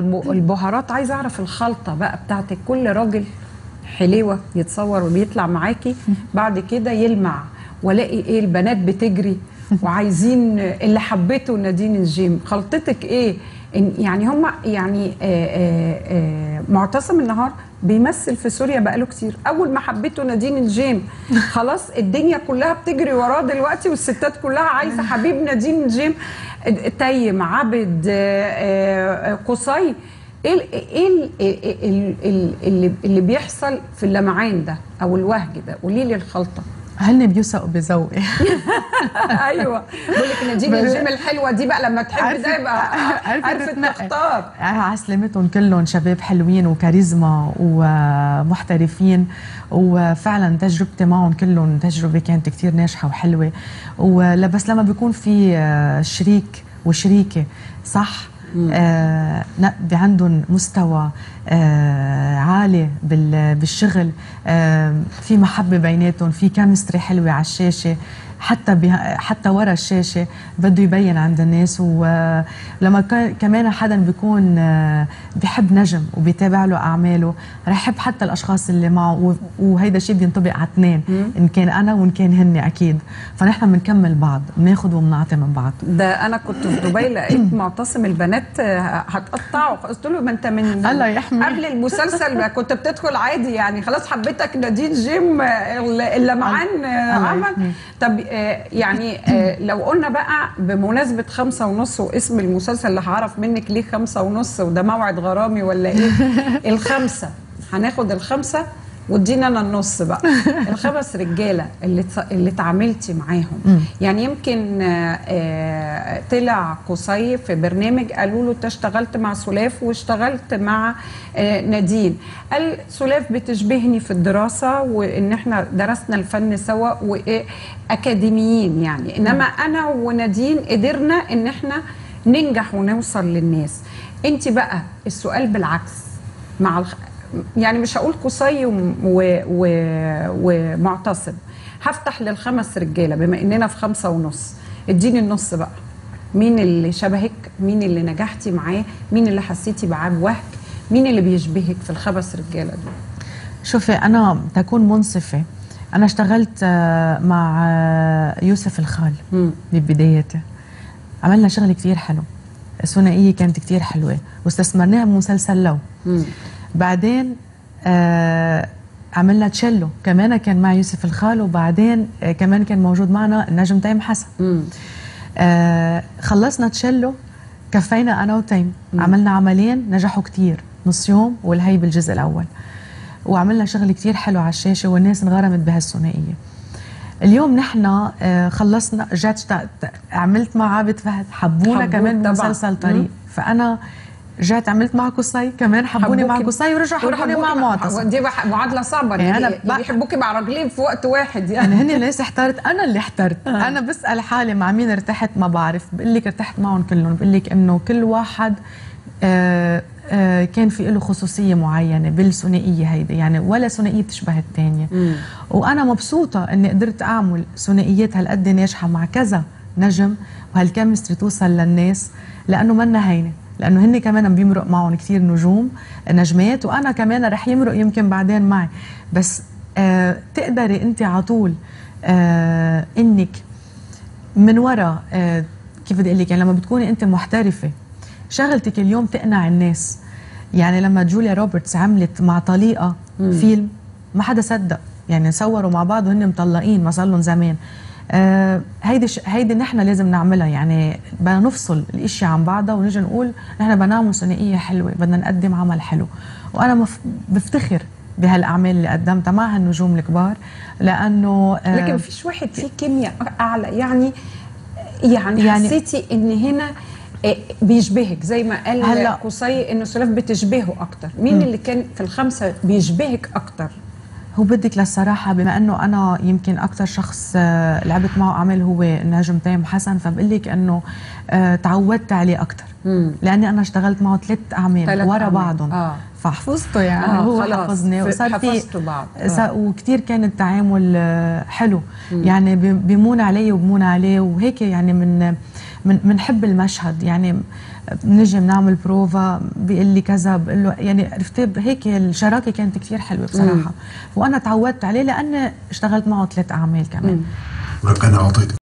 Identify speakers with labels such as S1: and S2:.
S1: الب- البهارات عايزه اعرف الخلطه بقى بتاعتك كل راجل حليوه يتصور وبيطلع معاكي بعد كده يلمع والاقي ايه البنات بتجري وعايزين اللي حبيته نادين الجيم خلطتك ايه إن يعني هم يعني آه، آه، آه، معتصم النهار بيمثل في سوريا بقاله كتير اول ما حبيته نادين الجيم خلاص الدنيا كلها بتجري وراه دلوقتي والستات كلها عايزه حبيب نادين الجيم تيم عبد آه، آه، قصي ايه ال- ايه ال- ال- ال- ال- اللي اللي بيحصل في اللمعان ده او الوهج ده قولي لي الخلطه
S2: هن بيوثقوا بذوقي
S1: ايوه بقول لك نادين الجيم الحلوه دي بقى لما تحب ده يبقى
S2: عرفت
S1: عرفت
S2: تنقي.
S1: تختار
S2: على سلامتهم كلهم شباب حلوين وكاريزما ومحترفين وفعلا تجربتي معهم كلهم تجربه كانت كتير ناجحه وحلوه وبس لما بيكون في آه، شريك وشريكه صح آه ن- بي عندهم مستوى آه عالي بال- بالشغل آه في محبه بيناتهم في كيمستري حلوه على الشاشه حتى بها حتى ورا الشاشه بده يبين عند الناس ولما كان- كمان حدا بيكون آه، بيحب نجم وبيتابع له اعماله رح يحب حتى الاشخاص اللي معه و- وهيدا الشيء بينطبق على اثنين ان كان انا وان كان هن اكيد فنحن بنكمل بعض بناخذ وبنعطي من بعض
S1: ده انا كنت في دبي لقيت معتصم البنات آه، هتقطعه قلت له ما انت من
S2: الله يحمي.
S1: قبل المسلسل ما كنت بتدخل عادي يعني خلاص حبيتك نادين جيم آه، اللمعان آه،
S2: الله
S1: عمل
S2: يحمي.
S1: طب آه، يعني آه، لو قلنا بقى بمناسبة خمسة ونص واسم المسلسل اللي هعرف منك ليه خمسة ونص وده موعد غرامي ولا ايه الخمسة هناخد الخمسة وادينا انا النص بقى الخمس رجاله اللي ت- اللي اتعاملتي معاهم يعني يمكن آه، آه، طلع قصي في برنامج قالوا له انت اشتغلت مع سلاف واشتغلت مع آه، نادين قال سلاف بتشبهني في الدراسه وان احنا درسنا الفن سوا واكاديميين يعني انما انا ونادين قدرنا ان احنا ننجح ونوصل للناس انت بقى السؤال بالعكس مع الخ... يعني مش هقول قصي و... و... و... ومعتصم هفتح للخمس رجاله بما اننا في خمسة ونص اديني النص بقى مين اللي شبهك مين اللي نجحتي معاه مين اللي حسيتي معاه بوهج مين اللي بيشبهك في الخمس رجاله دول
S2: شوفي انا تكون منصفه انا اشتغلت آه، مع آه، يوسف الخال
S1: مم.
S2: ببدايته عملنا شغل كتير حلو الثنائيه كانت كتير حلوه واستثمرناها بمسلسل لو
S1: مم.
S2: بعدين آه عملنا تشيلو كمان كان مع يوسف الخال وبعدين آه كمان كان موجود معنا النجم تيم حسن
S1: مم.
S2: آه خلصنا تشيلو كفينا انا وتيم عملنا عملين نجحوا كتير نص يوم والهي بالجزء الاول وعملنا شغل كتير حلو على الشاشه والناس انغرمت بهالثنائيه اليوم نحن آه خلصنا رجعت اشت- عملت مع عابد فهد حبونا
S1: حبوك
S2: كمان
S1: طبعاً.
S2: بمسلسل طريق فانا رجعت عملت مع قصي كمان حبوني مع
S1: حبوكي-
S2: قصي ورجعوا حبوني مع معتصم
S1: دي بح- معادله صعبه
S2: يعني
S1: يعني
S2: أنا
S1: انا
S2: بق-
S1: بيحبوكي مع راجلين في وقت واحد
S2: يعني
S1: يعني
S2: هن الناس احترت انا اللي احترت انا بسال حالي مع مين ارتحت ما بعرف بقول لك ارتحت معهم كلهم بقول لك انه كل واحد آه آه كان في له خصوصيه معينه بالثنائيه هيدي يعني ولا ثنائيه بتشبه الثانيه وانا مبسوطه اني قدرت اعمل ثنائيات هالقد ناجحه مع كذا نجم وهالكيمستري توصل للناس لانه منا هينه لانه هن كمان بيمرق معهم كثير نجوم نجمات وانا كمان رح يمرق يمكن بعدين معي بس آه تقدري انت على طول آه انك من وراء آه كيف بدي اقول لك يعني لما بتكوني انت محترفه شغلتك اليوم تقنع الناس يعني لما جوليا روبرتس عملت مع طليقه فيلم ما حدا صدق يعني صوروا مع بعض وهن مطلقين ما صار لهم زمان آه هيدي ش... هيدي نحن لازم نعملها يعني بدنا نفصل الاشياء عن بعضها ونجي نقول نحن بدنا نعمل ثنائيه حلوه بدنا نقدم عمل حلو وانا مف... بفتخر بهالاعمال اللي قدمتها مع هالنجوم الكبار لانه آه
S1: لكن فيش واحد فيه كيمياء اعلى يعني يعني,
S2: يعني-
S1: حسيتي ان هنا آه، بيشبهك زي ما قال
S2: هلا-
S1: قصي انه سلاف بتشبهه اكتر مين اللي كان في الخمسه بيشبهك اكتر
S2: هو بدك للصراحة بما أنه أنا يمكن أكثر شخص آه، لعبت معه أعمال هو النجم تيم حسن فبقول لك أنه آه، تعودت عليه أكثر لأني أنا اشتغلت معه ثلاث أعمال
S1: ثلاث
S2: ورا
S1: أعمال.
S2: بعضهم
S1: آه.
S2: فحفظته يعني
S1: آه،
S2: هو
S1: خلاص.
S2: حفظني
S1: ف-
S2: وصار في
S1: حفظتوا بعض. آه.
S2: آه. وكثير كان التعامل آه، حلو يعني بي- بيمون علي وبمون عليه وهيك يعني من من بنحب المشهد يعني بنجي بنعمل بروفا بيقول لي كذا بقول له يعني عرفتي هيك الشراكه كانت كثير حلوه بصراحه
S1: مم.
S2: وانا تعودت عليه لاني اشتغلت معه ثلاث اعمال كمان
S1: مم.
S3: ولك انا اعطيتك